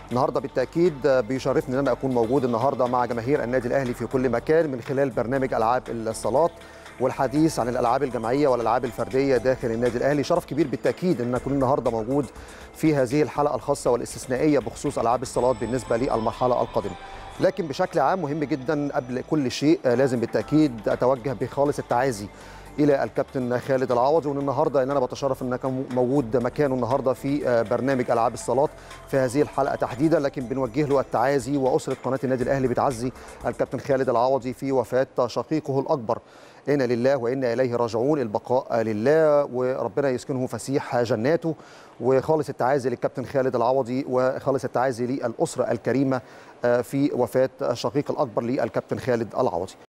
النهارده بالتاكيد بيشرفني ان انا اكون موجود النهارده مع جماهير النادي الاهلي في كل مكان من خلال برنامج العاب الصالات والحديث عن الالعاب الجماعيه والالعاب الفرديه داخل النادي الاهلي شرف كبير بالتاكيد ان اكون النهارده موجود في هذه الحلقه الخاصه والاستثنائيه بخصوص العاب الصالات بالنسبه للمرحله القادمه لكن بشكل عام مهم جدا قبل كل شيء لازم بالتاكيد اتوجه بخالص التعازي الى الكابتن خالد العوضي وان النهارده ان انا بتشرف ان كان موجود مكانه النهارده في برنامج العاب الصالات في هذه الحلقه تحديدا لكن بنوجه له التعازي واسره قناه النادي الاهلي بتعزي الكابتن خالد العوضي في وفاه شقيقه الاكبر انا لله وانا اليه راجعون البقاء لله وربنا يسكنه فسيح جناته وخالص التعازي للكابتن خالد العوضي وخالص التعازي للاسره الكريمه في وفاه شقيق الاكبر للكابتن خالد العوضي